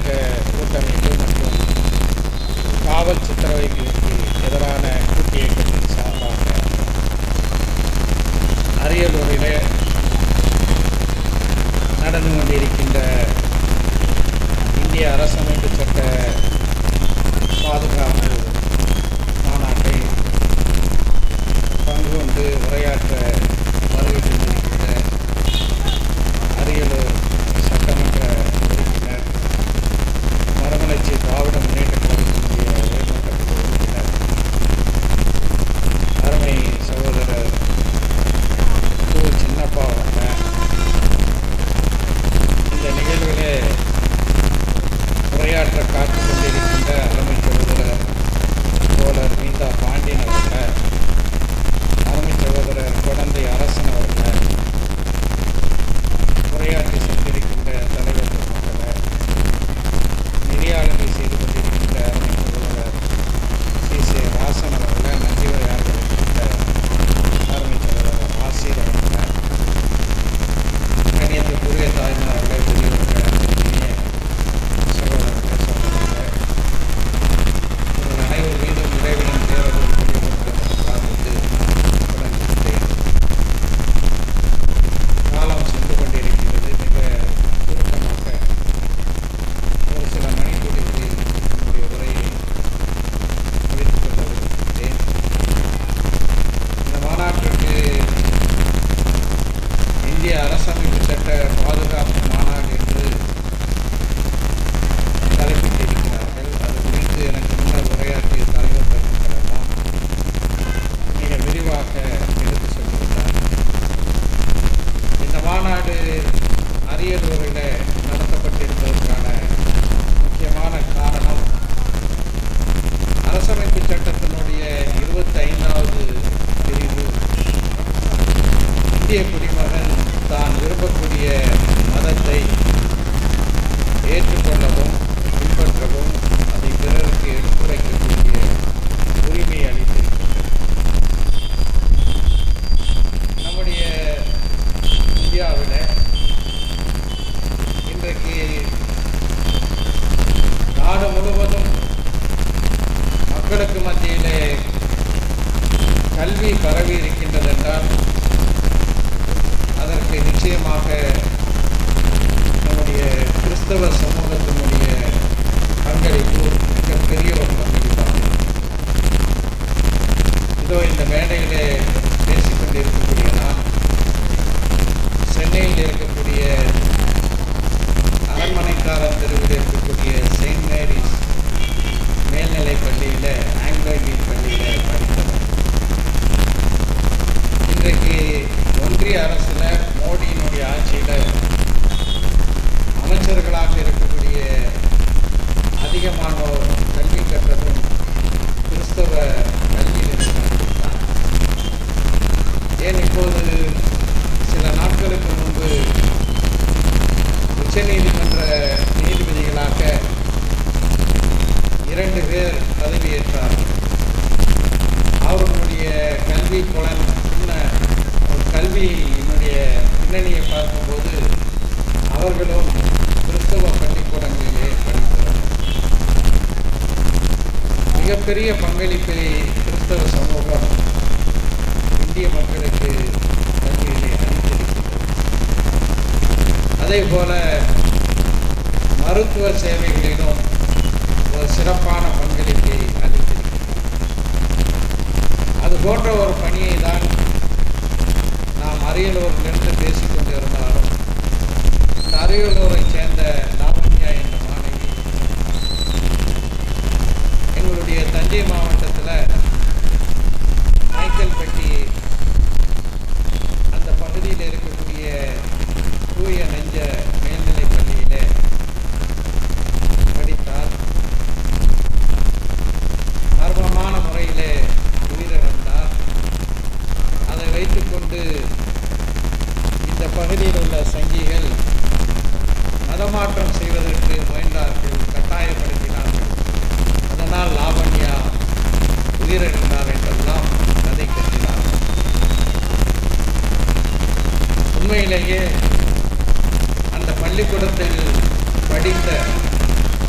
இயக்க கூட்டமைப்பு மற்றும் காவல் சித்திரவதைகளுக்கு எதிரான கூட்டு இயக்கத்தின் சார்பாக அரியலூரிலே நடந்து கொண்டிருக்கின்ற இந்திய அரசமைப்பு சட்ட பாதுகாப்பு மாநாட்டை பங்கு கொண்டு உரையாற்ற வருகை தந்திருக்கின்ற அரியலூர் சட்டமன்ற உறுப்பினர் மறுமலர்ச்சி திராவிட முன்னேற்ற கழகத்தினுடைய உயர்மட்ட குழு உறுப்பினர் அருமை சகோதரர் கு சின்னப்பா அவங்க இந்த நிகழ்விலே உரையாற்ற காத்து கொண்டிருக்கின்ற அருமை சகோதரர் தோழர் மீதா பாண்டியன் அவர்கள் அருமை சகோதரர் குழந்தை அரசன் அவர்கள் உரையாற்றி சென்றிருக்கின்ற தலைவர் மக்களை நெறியாளுகை செய்து கொண்டிருக்கின்ற அருமை சகோதரர் சி சி ராசன் அவர்கள் நன்றி உரையாற்ற இருக்கின்ற அருமை சகோதரர் ஆசிரியர் அவர்கள் கணியத்துக்குரிய தாய்மார்களே பெரியவர்கள் இனிய சகோதரர்களே சகோதரர்களே உங்கள் அனைவர் மீதும் இறைவனின் தேவர்கள் பெரியவர்கள் பிரார்த்தித்து தொடங்குகின்றேன் காலம் சென்று கொண்டிருக்கிறது மிக சுருக்கமாக ஒரு சில மணித்துளிகளில் என்னுடைய உரையை முடித்துக் கொள்ள விரும்புகிறேன் இந்த மாநாட்டிற்கு இந்திய அரசமைப்பு சட்ட பாதுகாப்பு மாநாடு என்று தலைப்பிட்டிருக்கிறார்கள் அது குறித்து எனக்கு முன்னர் உரையாற்றிய தலைவர் பெருமக்களெல்லாம் மிக விரிவாக எடுத்து சொல்லியிருந்தார் இந்த மாநாடு அரியலூரில் நடத்தப்பட்டிருப்பதற்கான முக்கியமான காரணம் அரசமைப்பு சட்டத்தினுடைய இருபத்தி ஐந்தாவது பிரிவு இந்திய குடிமகன் தான் விரும்பக்கூடிய மதத்தை ஏற்றுக்கொள்ளவும் பின்பற்றவும் அதை பிறருக்கு எடுத்துரைக்கக்கூடிய உரிமை அளித்திருக்கின்றது நம்முடைய இந்தியாவில் இன்றைக்கு நாடு முழுவதும் மக்களுக்கு மத்தியிலே கல்வி பரவி இருக்கின்றது என்றால் அதற்கு நிச்சயமாக நம்முடைய கிறிஸ்தவ சமூகத்தினுடைய பங்களிப்பு மிகப்பெரிய ஒரு பங்களிப்பாகும் இதோ இந்த மேடையிலே பேசிக்கொண்டிருக்கக்கூடிய நான் சென்னையில் இருக்கக்கூடிய அரண்மனைக்காரன் தெருவில் இருக்கக்கூடிய செயின்ட் மேரிஸ் மேல்நிலைப் பள்ளியில் ஆங்கிலோ இங்கிலீஷ் பள்ளியில் படித்தவர் இன்றைக்கு ஒன்றிய அரசில் மோடியினுடைய ஆட்சியில் அமைச்சர்களாக இருக்கக்கூடிய அதிகமானோர் கல்வி கற்றதும் கிறிஸ்தவ கல்வி நிறுவனம் ஏன் இப்போது சில நாட்களுக்கு முன்பு உச்சநீதிமன்ற நீதிபதிகளாக இரண்டு பேர் பதவியேற்றார்கள் அவர்களுடைய கல்வி புலன் பின்ன ஒரு கல்வியினுடைய பின்னணியை பார்க்கும்போது அவர்களும் கிறிஸ்தவ பள்ளிக்கூடங்களிலே படித்தவர் மிகப்பெரிய பங்களிப்பை கிறிஸ்தவ சமூகம் இந்திய மக்களுக்கு கல்வியிலே அளித்திருக்கிறது அதே போல மருத்துவ சேவைகளிலும் ஒரு சிறப்பான பங்களிப்பை அளித்திருக்கிறது அது போன்ற ஒரு பணியை தான் நாம் அரியலூரிலிருந்து பேசிக் கொண்டிருந்தாலும் இந்த அரியலூரை சேர்ந்த லாவண்யா என்ற மாணவி எங்களுடைய தஞ்சை மாவட்டத்தில் நாய்க்கல்பட்டி அந்த பகுதியில் இருக்கக்கூடிய தூய நெஞ்ச மேல்நிலைப் பள்ளியிலே படித்தார் மர்மமான முறையிலே உயிரிழந்தார் அதை வைத்துக்கொண்டு இந்த பகுதியில் உள்ள சங்கிகள் மதமாற்றம் செய்வதற்கு முயன்றார்கள் கட்டாயப்படுத்தினார்கள் அதனால் லாவண்யா உயிரிழந்தார் என்றெல்லாம் கதை கட்டினார்கள் உண்மையிலேயே அந்த பள்ளிக்கூடத்தில் படித்த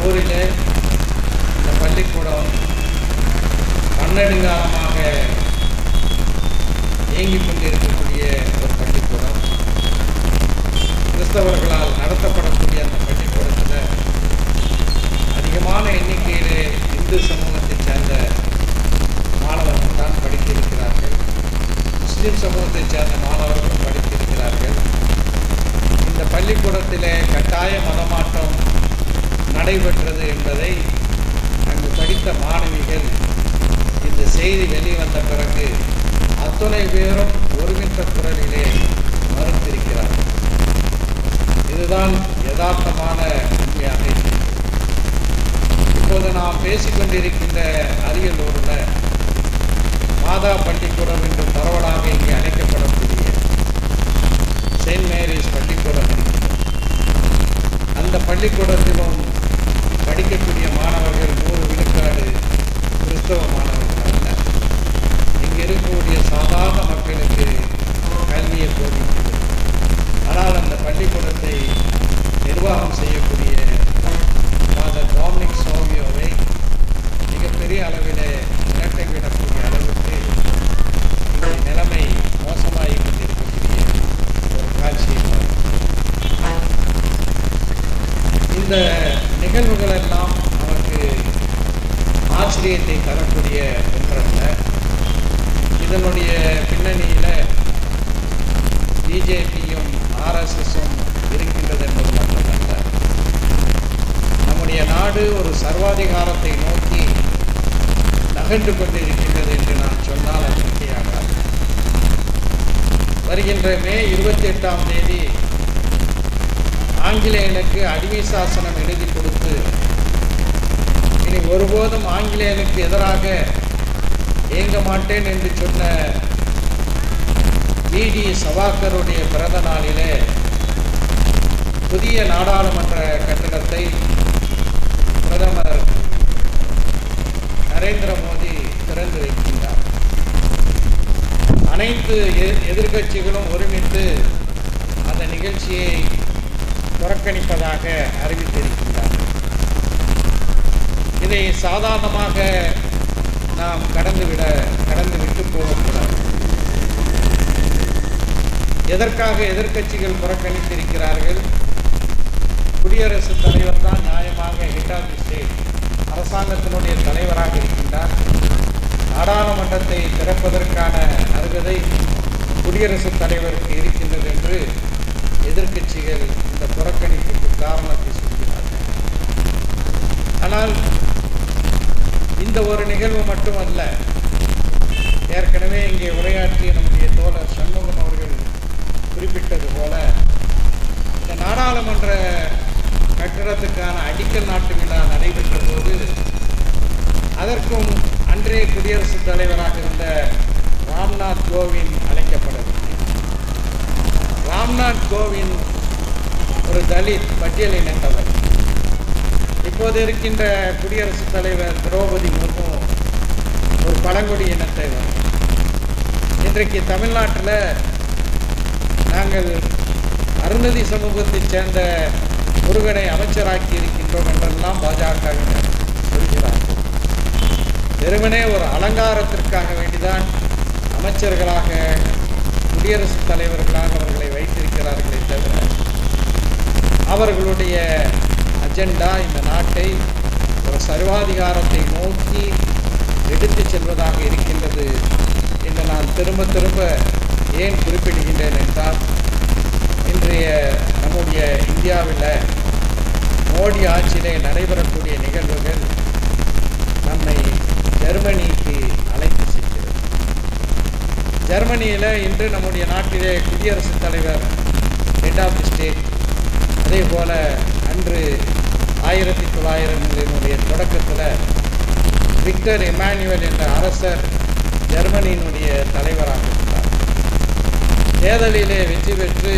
ஊரிலே இந்த பள்ளிக்கூடம் பன்னெடுங்காலமாக இயங்கிக் கொண்டிருக்கக்கூடிய ஒரு பள்ளிக்கூடம் கிறிஸ்தவர்களால் நடத்தப்படக்கூடிய அந்த பள்ளிக்கூடத்தில் அதிகமான எண்ணிக்கையிலே இந்து சமூகத்தைச் சேர்ந்த மாணவர்கள் தான் படித்திருக்கிறார்கள் முஸ்லிம் சமூகத்தைச் சேர்ந்த மாணவர்களும் படித்திருக்கிறார்கள் இந்த பள்ளிக்கூடத்திலே கட்டாய மதமாற்றம் நடைபெற்றது என்பதை அங்கு படித்த மாணவிகள் இந்த செய்தி வெளிவந்த பிறகு அத்துணை பேரும் ஒருமித்த குரலிலே மறுத்திருக்கிறார்கள் இதுதான் யதார்த்தமான உண்மையாக இருக்கிறது இப்போது நாம் பேசிக்கொண்டிருக்கின்ற அரியலூரில் மாதா பள்ளிக்கூடம் என்று பரவலாக இங்கே அழைக்கப்படக்கூடிய செயின்ட் மேரிஸ் பள்ளிக்கூடம் இருக்கிறது அந்த பள்ளிக்கூடத்திலும் படிக்கக்கூடிய மாணவர்கள் நூறு விழுக்காடு கிறிஸ்தவ மாணவர்கள் அல்ல இங்கு இருக்கக்கூடிய சாதாரண மக்களுக்கு கல்வியை போதிக்கிறது ஆனால் அந்த பள்ளிக்கூடத்தை நிர்வாகம் செய்யக்கூடிய ஃபாதர் டாமினிக் சோவியோவை மிகப்பெரிய அளவிலே இரட்டை விடக்கூடிய அளவுக்கு இங்கே நிலைமை மோசமாகி கொண்டிருக்கக்கூடிய ஒரு காட்சியை பார்க்கிறோம். இந்த நிகழ்வுகள் எல்லாம் நமக்கு ஆச்சரியத்தை தரக்கூடிய ஒன்றல்ல இதனுடைய பின்னணியில் பிஜேபியும் ஆர்எஸ்எஸும் இருக்கின்றது என்பது மட்டுமல்ல நம்முடைய நாடு ஒரு சர்வாதிகாரத்தை நோக்கி நகர்ந்து கொண்டிருக்கின்றது என்று நான் சொன்னால் அது மிகையாகாது வருகின்ற மே இருபத்தி எட்டாம் தேதி ஆங்கிலேயனுக்கு அடிமை சாசனம் எழுதி கொடுத்து இனி ஒருபோதும் ஆங்கிலேயனுக்கு எதிராக இயங்க மாட்டேன் என்று சொன்ன விடி சவாக்கருடைய பிறந்த நாளிலே புதிய நாடாளுமன்ற கட்டடத்தை பிரதமர் நரேந்திர மோடி திறந்து வைக்கின்றார் அனைத்து எ- எதிர்க்கட்சிகளும் ஒருமித்து அந்த நிகழ்ச்சியை புறக்கணிப்பதாக அறிவித்திருக்கின்றார் இதை சாதாரணமாக நாம் கடந்துவிட கடந்து விட்டு போகக்கூடாது எதற்காக எதிர்க்கட்சிகள் புறக்கணித்திருக்கிறார்கள் குடியரசுத் தலைவர் தான் நியாயமாக ஹெட் ஆஃப் தி ஸ்டேட் அரசாங்கத்தினுடைய தலைவராக இருக்கின்றார் நாடாளுமன்றத்தை திறப்பதற்கான அருகதை குடியரசுத் தலைவருக்கு இருக்கின்றது என்று எதிர்க்கட்சிகள் இந்த புறக்கணிப்புக்கு காரணத்தை சொல்கிறார்கள் ஆனால் இந்த ஒரு நிகழ்வு மட்டுமல்ல ஏற்கனவே இங்கே உரையாற்றிய நம்முடைய தோழர் சண்முகம் அவர்கள் குறிப்பிட்டது போல இந்த நாடாளுமன்ற கட்டடத்துக்கான அடிக்கல் நாட்டு விழா நடைபெற்ற போது அதற்கும் அன்றைய குடியரசுத் தலைவராக இருந்த ராம்நாத் கோவிந்த் அழைக்கப்படவில்லை ராம்நாத் கோவிந்த் ஒரு தலித் பட்டியலினத்தவர் இப்போது இருக்கின்ற குடியரசுத் தலைவர் திரௌபதி முர்மு ஒரு பழங்குடி இனத்தவர் இன்றைக்கு தமிழ்நாட்டில் நாங்கள் அருந்ததி சமூகத்தைச் சேர்ந்த முருகனை அமைச்சராக்கி இருக்கின்றோம் என்றெல்லாம் பாஜகவினர் சொல்கிறார்கள் வெறுமனே ஒரு அலங்காரத்திற்காக வேண்டிதான் அமைச்சர்களாக குடியரசுத் தலைவர்களாக அவர்களை வைத்திருக்கிறார்களே தவிர அவர்களுடைய அஜெண்டா இந்த நாட்டை ஒரு சர்வாதிகாரத்தை நோக்கி எடுத்துச் செல்வதாக இருக்கின்றது என்று நான் திரும்ப திரும்ப ஏன் குறிப்பிடுகின்றேன் என்றால் இன்றைய நம்முடைய இந்தியாவில் மோடி ஆட்சியிலே நடைபெறக்கூடிய நிகழ்வுகள் நம்மை ஜெர்மனிக்கு அழைத்து செல்கிறது ஜெர்மனியில் இன்று நம்முடைய நாட்டிலே குடியரசுத் தலைவர் ஹெட் ஆஃப் தி ஸ்டேட் அதே போல் அன்று ஆயிரத்தி தொள்ளாயிரங்களினுடைய தொடக்கத்தில் விக்டர் எமானுவல் என்ற அரசர் ஜெர்மனியினுடைய தலைவராக இருந்தார் தேர்தலிலே வெற்றி பெற்று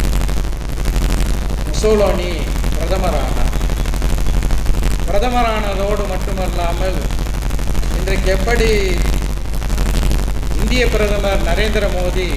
முசோலோனி பிரதமரானார் பிரதமரானதோடு மட்டுமல்லாமல் இன்றைக்கு எப்படி இந்திய பிரதமர் நரேந்திர மோடி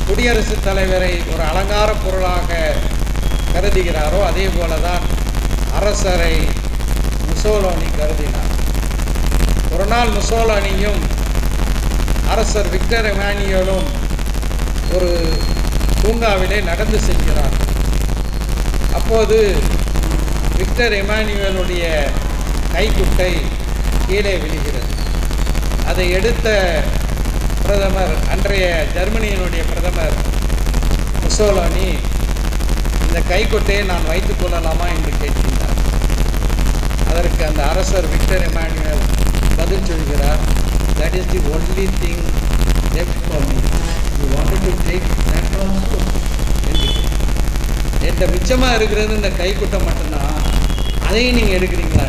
குடியரசுத் தலைவரை ஒரு அலங்கார பொருளாக கருதுகிறாரோ அதே போல தான் அரசரை முசோலோனி கருதினார் ஒரு நாள் முசோலோனியும் அரசர் விக்டர் எமானியலும் ஒரு பூங்காவிலே நடந்து செல்கிறார் அப்போது விக்டர் எமானுவேலுடைய கைக்குட்டை கீழே விழுகிறது அதை எடுத்த பிரதமர் அன்றைய ஜெர்மனியினுடைய பிரதமர் முசோலோனி இந்த கைக்குட்டையை நான் வைத்துக் கொள்ளலாமா என்று கேட்கின்றார் அதற்கு அந்த அரசர் விக்டர் எமானுவேல் பதில் சொல்கிறார் that is the only thing left for me you wanted to take that also என்று என்கிட்ட மிச்சமாக இருக்கிறது இந்த கைக்குட்டை மட்டும்தான் அதையும் நீங்கள் எடுக்கிறீங்களா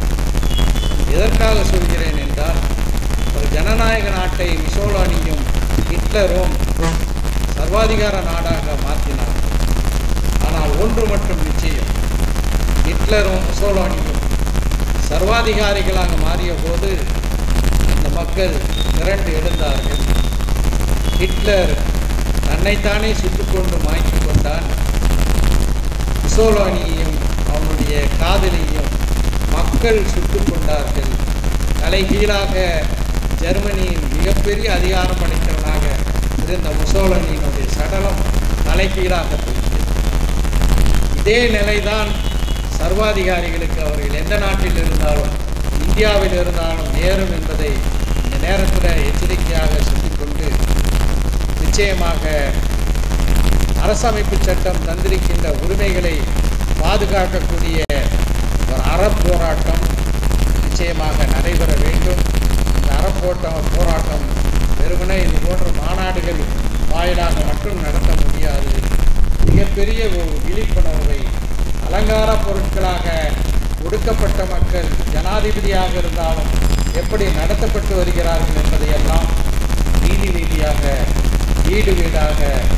எதற்காக சொல்கிறேன் என்றால் ஒரு ஜனநாயக நாட்டை மிசோலானியும் ஹிட்லரும் சர்வாதிகார நாடாக மாற்றினார் ஆனால் ஒன்று மட்டும் நிச்சயம் ஹிட்லரும் முசோலானியும் சர்வாதிகாரிகளாக மாறிய போது இந்த மக்கள் திரண்டு எழுந்தார்கள் ஹிட்லர் தன்னைத்தானே சுட்டுக்கொண்டு மாய்த்து கொண்டான் முசோலானியையும் அவனுடைய காதலியையும் மக்கள் சுட்டுக் கொண்டார்கள் தலைகீழாக ஜெர்மனியின் மிகப்பெரிய அதிகாரம் படைத்தவனாக இருந்த முசோலனியினுடைய சடலம் தலைகீழாக போயிற்று இதே நிலைதான் சர்வாதிகாரிகளுக்கு அவர்கள் எந்த நாட்டில் இருந்தாலும் இந்தியாவில் இருந்தாலும் நேரும் என்பதை இந்த நேரத்தில் எச்சரிக்கையாக சொல்லிக்கொண்டு நிச்சயமாக அரசமைப்பு சட்டம் தந்திருக்கின்ற உரிமைகளை பாதுகாக்கக்கூடிய ஒரு அறப்போராட்டம் நிச்சயமாக நடைபெற வேண்டும் இந்த அறப்போட்டம் போராட்டம் வெறுமனே இது போன்ற மாநாடுகள் வாயிலாக மட்டும் நடத்த முடியாது மிகப்பெரிய ஒரு விழிப்புணர்வை அலங்கார பொருட்களாக ஒடுக்கப்பட்ட மக்கள் ஜனாதிபதியாக இருந்தாலும் எப்படி நடத்தப்பட்டு வருகிறார்கள் என்பதையெல்லாம் வீதி வீதியாக வீடு வீடாக